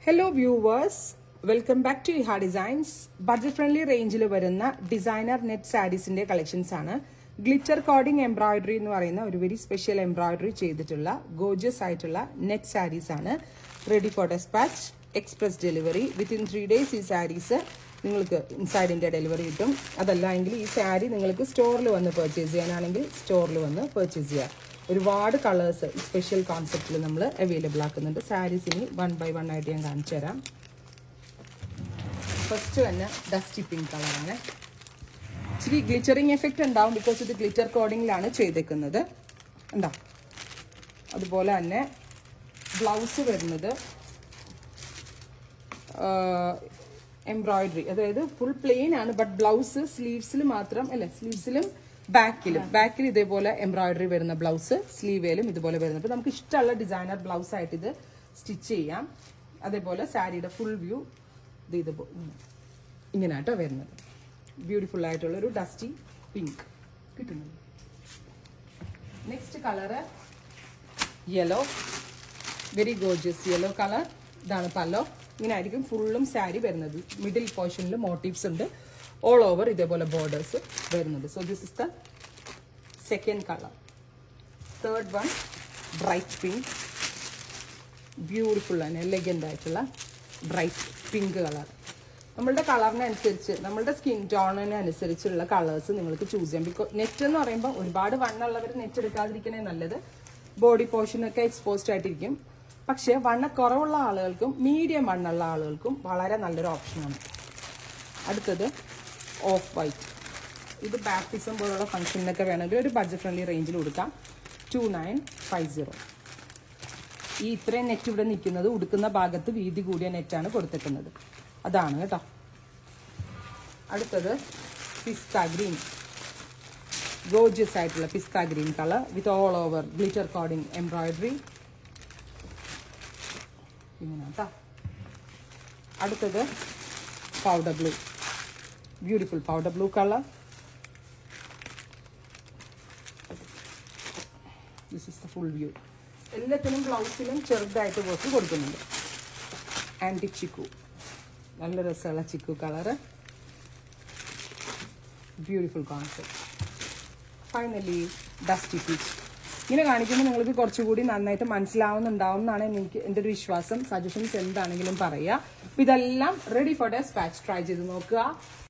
hello viewers welcome back to Iha designs budget friendly റേഞ്ചിൽ വരുന്ന designer net സാരീസിന്റെ collections ആണ് ഗ്ലിറ്റർ കോഡിംഗ് എംബ്രോയിഡറി എന്ന് പറയുന്ന ഒരു വെരി സ്പെഷ്യൽ എംബ്രോയിഡറി ചെയ്തിട്ടുള്ള ഗോജസ് ആയിട്ടുള്ള നെറ്റ് സാരീസ് ആണ് ready for despatch express delivery within three days ഈ സാരീസ് നിങ്ങൾക്ക് ഇൻസൈഡ് ഇന്ത്യ ഡെലിവറി കിട്ടും അതല്ല എങ്കിൽ ഈ സാരി നിങ്ങൾക്ക് സ്റ്റോറിൽ വന്ന് പർച്ചേസ് ചെയ്യാനാണെങ്കിൽ സ്റ്റോറിൽ വന്ന് പർച്ചേസ് ചെയ്യാം ഒരുപാട് കളേഴ്സ് സ്പെഷ്യൽ കോൺസെപ്റ്റിൽ നമ്മൾ അവൈലബിൾ ആക്കുന്നുണ്ട് സാരീസ് ഇനി വൺ ബൈ വൺ ആയിട്ട് ഞാൻ കാണിച്ചു തരാം ഫസ്റ്റ് തന്നെ ഡസ്റ്റി പിങ്ക് കളറാണ് ഇച്ചിരി ഗ്ലിറ്ററിങ് എഫക്റ്റ് ഉണ്ടാവും ബിക്കോസ് ഇത് ഗ്ലിറ്റർ കോഡിങ്ങിലാണ് ചെയ്തേക്കുന്നത് എന്താ അതുപോലെ തന്നെ ബ്ലൗസ് വരുന്നത് എംബ്രോയിഡറി അതായത് ഫുൾ പ്ലെയിൻ ആണ് ബട്ട് ബ്ലൗസ് സ്ലീവ്സിൽ മാത്രം അല്ലെ സ്ലീവ്സിലും ബാക്കിലും ബാക്കിൽ ഇതേപോലെ എംബ്രോയിഡറി വരുന്ന ബ്ലൗസ് സ്ലീവേലും ഇതുപോലെ വരുന്നത് അപ്പോൾ നമുക്ക് ഇഷ്ടമുള്ള ഡിസൈനർ ബ്ലൗസ് ആയിട്ട് ഇത് സ്റ്റിച്ച് ചെയ്യാം അതേപോലെ സാരിയുടെ ഫുൾ വ്യൂ ഇത് ഇത് ഇങ്ങനെ കേട്ടോ വരുന്നത് ബ്യൂട്ടിഫുൾ ആയിട്ടുള്ള ഒരു ഡസ്റ്റി പിങ്ക് കിട്ടുന്നുണ്ട് next colour yellow very gorgeous yellow colour ഇതാണ് പല്ലോ ഇങ്ങനെ ആയിരിക്കും ഫുള്ളും സാരി വരുന്നത് മിഡിൽ പോർഷനിൽ മോട്ടീവ്സ് ഉണ്ട് ഓൾ ഓവർ ഇതേപോലെ ബോർഡേഴ്സ് വരുന്നുണ്ട് so this is the second colour third one bright pink beautiful ആണ് എലഗൻ്റ് ആയിട്ടുള്ള ബ്രൈറ്റ് പിങ്ക് കളർ നമ്മളുടെ കളറിനനുസരിച്ച് നമ്മളുടെ സ്കിൻ ടോണിനനുസരിച്ചുള്ള കളേഴ്സ് നിങ്ങൾക്ക് ചൂസ് ചെയ്യാം ബിക്കോസ് നെറ്റ് എന്ന് പറയുമ്പോൾ ഒരുപാട് വണ്ണുള്ളവർ നെറ്റ് എടുക്കാതിരിക്കണേ നല്ലത് ബോഡി പോർഷനൊക്കെ എക്സ്പോസ്ഡ് ആയിട്ടിരിക്കും പക്ഷേ വണ്ണക്കുറവുള്ള ആളുകൾക്കും മീഡിയം വണ്ണുള്ള ആളുകൾക്കും വളരെ നല്ലൊരു ഓപ്ഷനാണ് അടുത്തത് ഓഫ് വൈറ്റ് ഇത് ബാപ്റ്റിസം പോലുള്ള ഫംഗ്ഷനിലൊക്കെ വേണമെങ്കിൽ ഒരു ബഡ്ജറ്റ് ഫ്രണ്ട്ലി റേഞ്ചിൽ കൊടുക്കാം ടു നയൻ ഫൈവ് സീറോ ഈ ഇത്രയും നെറ്റ് ഇവിടെ നിൽക്കുന്നത് ഉടുക്കുന്ന ഭാഗത്ത് വീതി കൂടിയ നെറ്റാണ് കൊടുത്തിട്ടുള്ളത് അതാണ് കേട്ടോ അടുത്തത് പിസ്ത ഗ്രീൻ ഗോർജിയസ് ആയിട്ടുള്ള pista green colour with all over glitter coding embroidery ഇങ്ങനെ കേട്ടോ അടുത്തത് powder blue beautiful powder blue colour this is the full view എല്ലാത്തിനും ബ്ലൗസിലും ചെറുതായിട്ട് വർക്ക് കൊടുക്കുന്നുണ്ട് ആൻറ്റി ചിക്കു നല്ല രസമുള്ള chikoo colour beautiful concept finally dusty peach ഇങ്ങനെ കാണിക്കുമ്പോൾ നിങ്ങൾക്ക് കുറച്ചുകൂടി നന്നായിട്ട് മനസ്സിലാവുന്നുണ്ടാവും എന്നാണ് എനിക്ക് എൻ്റെ ഒരു വിശ്വാസം സജഷൻസ് എന്താണെങ്കിലും പറയുക അപ്പം ഇതെല്ലാം റെഡി ഫോർ ഡെസ്പാച്ച് ട്രൈ ചെയ്ത് നോക്കുക